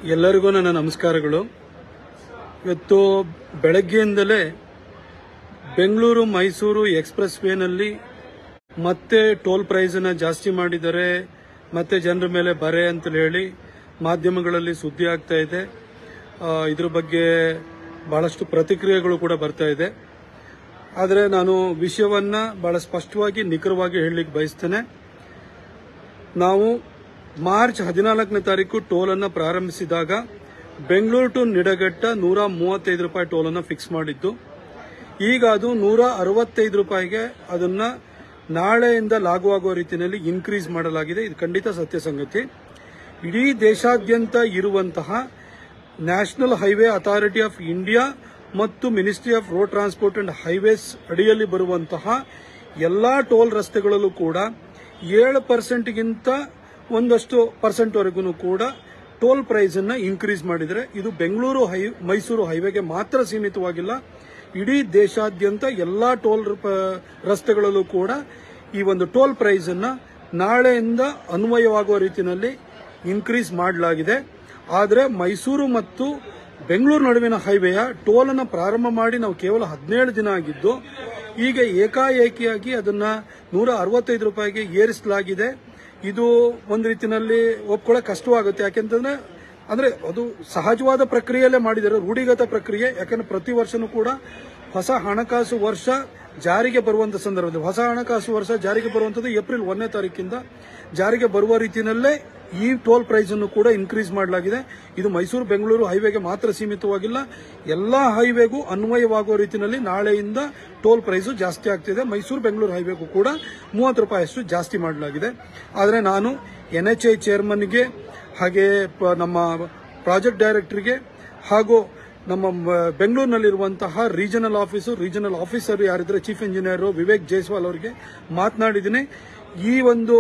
ಎಲ್ಲರಿಗೂ ನನ್ನ ನಮಸ್ಕಾರಗಳು ಇವತ್ತು ಬೆಳಗ್ಗೆಯಿಂದಲೇ ಬೆಂಗಳೂರು ಮೈಸೂರು ಎಕ್ಸ್ಪ್ರೆಸ್ ವೇನಲ್ಲಿ ಮತ್ತೆ ಟೋಲ್ ಪ್ರೈಸನ್ನ ಜಾಸ್ತಿ ಮಾಡಿದ್ದಾರೆ ಮತ್ತೆ ಜನರ ಮೇಲೆ ಬರೆ ಅಂತ ಹೇಳಿ ಮಾಧ್ಯಮಗಳಲ್ಲಿ ಸುದ್ದಿ ಆಗ್ತಾ ಇದೆ ಆ, ಇದ್ರ ಬಗ್ಗೆ ಬಹಳಷ್ಟು ಪ್ರತಿಕ್ರಿಯೆಗಳು ಕೂಡ ಬರ್ತಾ ಇದೆ ಆದರೆ ನಾನು ವಿಷಯವನ್ನ ಬಹಳ ಸ್ಪಷ್ಟವಾಗಿ ನಿಖರವಾಗಿ ಹೇಳಲಿಕ್ಕೆ ಬಯಸ್ತೇನೆ ನಾವು ಮಾರ್ಚ್ ಹದಿನಾಲ್ಕನೇ ತಾರೀಕು ಟೋಲ್ ಅನ್ನ ಪ್ರಾರಂಭಿಸಿದಾಗ ಬೆಂಗಳೂರು ಟು ನಿಡಘಟ್ಟ ನೂರ ಮೂವತ್ತೈದು ರೂಪಾಯಿ ಟೋಲ್ ಅನ್ನ ಫಿಕ್ಸ್ ಮಾಡಿದ್ದು ಈಗ ಅದು ನೂರ ಅರವತ್ತೈದು ರೂಪಾಯಿಗೆ ಅದನ್ನ ನಾಳೆಯಿಂದ ಲಾಗುವಾಗುವ ರೀತಿಯಲ್ಲಿ ಇನ್ಕ್ರೀಸ್ ಮಾಡಲಾಗಿದೆ ಇದು ಖಂಡಿತ ಸತ್ಯ ಸಂಗತಿ ಇಡೀ ದೇಶಾದ್ಯಂತ ಇರುವಂತಹ national highway authority of India ಮತ್ತು ministry of road transport and highways ಅಡಿಯಲ್ಲಿ ಬರುವಂತಹ ಎಲ್ಲಾ ಟೋಲ್ ರಸ್ತೆಗಳಲ್ಲೂ ಕೂಡ ಏಳು ಪರ್ಸೆಂಟ್ಗಿಂತ ಒಂದಷ್ಟು ಪರ್ಸೆಂಟ್ವರೆಗೂ ಕೂಡ ಟೋಲ್ ಪ್ರೈಸ್ ಅನ್ನ ಇನ್ಕ್ರೀಸ್ ಮಾಡಿದರೆ ಇದು ಬೆಂಗಳೂರು ಹೈ ಮೈಸೂರು ಹೈವೇಗೆ ಮಾತ್ರ ಸೀಮಿತವಾಗಿಲ್ಲ ಇಡೀ ದೇಶಾದ್ಯಂತ ಎಲ್ಲಾ ಟೋಲ್ ಪ- ರಸ್ತೆಗಳಲ್ಲೂ ಕೂಡ ಈ ಒಂದು ಟೋಲ್ ಪ್ರೈಸ್ ಅನ್ನ ನಾಳೆಯಿಂದ ಅನ್ವಯವಾಗುವ ರೀತಿಯಲ್ಲಿ ಇನ್ಕ್ರೀಸ್ ಮಾಡಲಾಗಿದೆ ಆದರೆ ಮೈಸೂರು ಮತ್ತು ಬೆಂಗಳೂರು ನಡುವಿನ ಹೈವೇಯ ಟೋಲ್ ಅನ್ನು ಪ್ರಾರಂಭ ಮಾಡಿ ನಾವು ಕೇವಲ ಹದಿನೇಳು ದಿನ ಆಗಿದ್ದು ಈಗ ಏಕಾಏಕಿಯಾಗಿ ಅದನ್ನ ನೂರ ಅರವತ್ತೈದು ರೂಪಾಯಿಗೆ ಏರಿಸಲಾಗಿದೆ ಇದು ಒಂದು ರೀತಿಯಲ್ಲಿ ಒಪ್ಕೊಳ್ಳೋಕೆ ಕಷ್ಟವಾಗುತ್ತೆ ಯಾಕೆಂತಂದ್ರೆ ಅಂದ್ರೆ ಅದು ಸಹಜವಾದ ಪ್ರಕ್ರಿಯೆಯಲ್ಲೇ ಮಾಡಿದ್ದಾರೆ ರೂಢಿಗತ ಪ್ರಕ್ರಿಯೆ ಯಾಕಂದ್ರೆ ಪ್ರತಿ ವರ್ಷನೂ ಕೂಡ ಹೊಸ ಹಣಕಾಸು ವರ್ಷ ಜಾರಿಗೆ ಬರುವಂತ ಸಂದರ್ಭದಲ್ಲಿ ಹೊಸ ಹಣಕಾಸು ವರ್ಷ ಜಾರಿಗೆ ಬರುವಂತದ್ದು ಏಪ್ರಿಲ್ ಒಂದನೇ ತಾರೀಕಿಂದ ಜಾರಿಗೆ ಬರುವ ರೀತಿಯಲ್ಲೇ ಈ ಟೋಲ್ ಪ್ರೈಸ್ ಅನ್ನು ಕೂಡ ಇನ್ಕ್ರೀಸ್ ಮಾಡಲಾಗಿದೆ ಇದು ಮೈಸೂರು ಬೆಂಗಳೂರು ಹೈವೇಗೆ ಮಾತ್ರ ಸೀಮಿತವಾಗಿಲ್ಲ ಎಲ್ಲಾ ಹೈವೇಗೂ ಅನ್ವಯವಾಗುವ ರೀತಿಯಲ್ಲಿ ನಾಳೆಯಿಂದ ಟೋಲ್ ಪ್ರೈಸ್ ಜಾಸ್ತಿ ಆಗ್ತಿದೆ ಮೈಸೂರು ಬೆಂಗಳೂರು ಹೈವೇಗೂ ಕೂಡ ಮೂವತ್ತು ರೂಪಾಯಿಯಷ್ಟು ಜಾಸ್ತಿ ಮಾಡಲಾಗಿದೆ ಆದರೆ ನಾನು ಎನ್ ಎಚ್ ಐ ಚೇರ್ಮನ್ಗೆ ಹಾಗೆ ಪ- ನಮ್ಮ ಪ್ರಾಜೆಕ್ಟ್ ಡೈರೆಕ್ಟರ್ಗೆ ಹಾಗೂ ನಮ್ಮ ಮ- ಬೆಂಗಳೂರಿನಲ್ಲಿರುವಂತಹ ರೀಜನಲ್ ಆಫೀಸು ರೀಜನಲ್ ಆಫೀಸರ್ ಯಾರಿದ್ರೆ ಚೀಫ್ ಇಂಜಿನಿಯರ್ ವಿವೇಕ್ ಜೈಸ್ವಾಲ್ ಅವರಿಗೆ ಮಾತನಾಡಿದ್ದೀನಿ ಈ ಒಂದು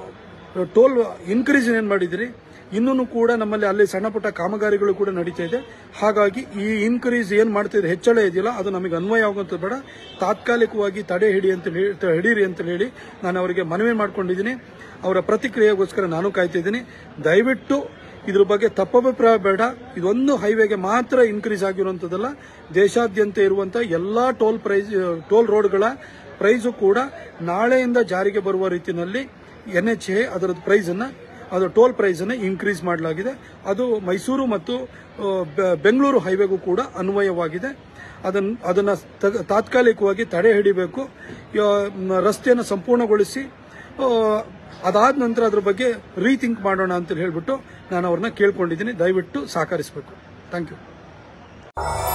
ಟೋಲ್ ಇನ್ಕ್ರೀಸ್ ಏನ್ ಮಾಡಿದಿರಿ ಇನ್ನೂ ಕೂಡ ನಮ್ಮಲ್ಲಿ ಅಲ್ಲಿ ಸಣ್ಣ ಪುಟ್ಟ ಕಾಮಗಾರಿಗಳು ಕೂಡ ನಡೀತಾ ಇದೆ ಹಾಗಾಗಿ ಈ ಇನ್ಕ್ರೀಸ್ ಏನ್ ಮಾಡ್ತಿದೆ ಹೆಚ್ಚಳ ಇದೆಯಲ್ಲ ಅದು ನಮಗೆ ಅನ್ವಯ ಆಗುವಂತ ಬೇಡ ತಾತ್ಕಾಲಿಕವಾಗಿ ತಡೆ ಹಿಡಿ ಅಂತ ಹೇಳಿ ಹಿಡೀರಿ ಅಂತ ಹೇಳಿ ನಾನು ಅವರಿಗೆ ಮನವಿ ಮಾಡ್ಕೊಂಡಿದ್ದೀನಿ ಅವರ ಪ್ರತಿಕ್ರಿಯೆಗೋಸ್ಕರ ನಾನು ಕಾಯ್ತಿದ್ದೀನಿ ದಯವಿಟ್ಟು ಇದ್ರ ಬಗ್ಗೆ ತಪ್ಪಭಿಪ್ರಾಯ ಬೇಡ ಇದೊಂದು ಹೈವೇಗೆ ಮಾತ್ರ ಇನ್ಕ್ರೀಸ್ ಆಗಿರುವಂತದ್ದಲ್ಲ ದೇಶಾದ್ಯಂತ ಇರುವಂತಹ ಎಲ್ಲಾ ಟೋಲ್ ಪ್ರೈಸ್ ಟೋಲ್ ರೋಡ್ಗಳ ಪ್ರೈಸು ಕೂಡ ನಾಳೆಯಿಂದ ಜಾರಿಗೆ ಬರುವ ರೀತಿಯಲ್ಲಿ ಎನ್ ಎಚ್ ಎ ಅದರ ಪ್ರೈಸ್ ಅನ್ನ ಅದು ಟೋಲ್ ಪ್ರೈಸ್ ಅನ್ನ ಇನ್ಕ್ರೀಸ್ ಮಾಡಲಾಗಿದೆ ಅದು ಮೈಸೂರು ಮತ್ತು ಆ, ಬೆ- ಬೆಂಗಳೂರು ಹೈವೇಗೂ ಕೂಡ ಅನ್ವಯವಾಗಿದೆ ಅದನ್ನ ಅದನ್ನ ತಗ- ತಾತ್ಕಾಲಿಕವಾಗಿ ತಡೆ ಹಿಡಿಬೇಕು ಯಾ- ಮ- ರಸ್ತೆಯನ್ನು ಸಂಪೂರ್ಣಗೊಳಿಸಿ ಆ, ಅದಾದ ನಂತರ ಅದ್ರ ಬಗ್ಗೆ ರೀಥಿಂಕ್ ಮಾಡೋಣ ಅಂತ ಹೇಳ್ಬಿಟ್ಟು ನಾನು ಅವ್ರನ್ನ ಕೇಳ್ಕೊಂಡಿದ್ದೀನಿ ದಯವಿಟ್ಟು ಸಹಕರಿಸಬೇಕು ಥ್ಯಾಂಕ್ ಯು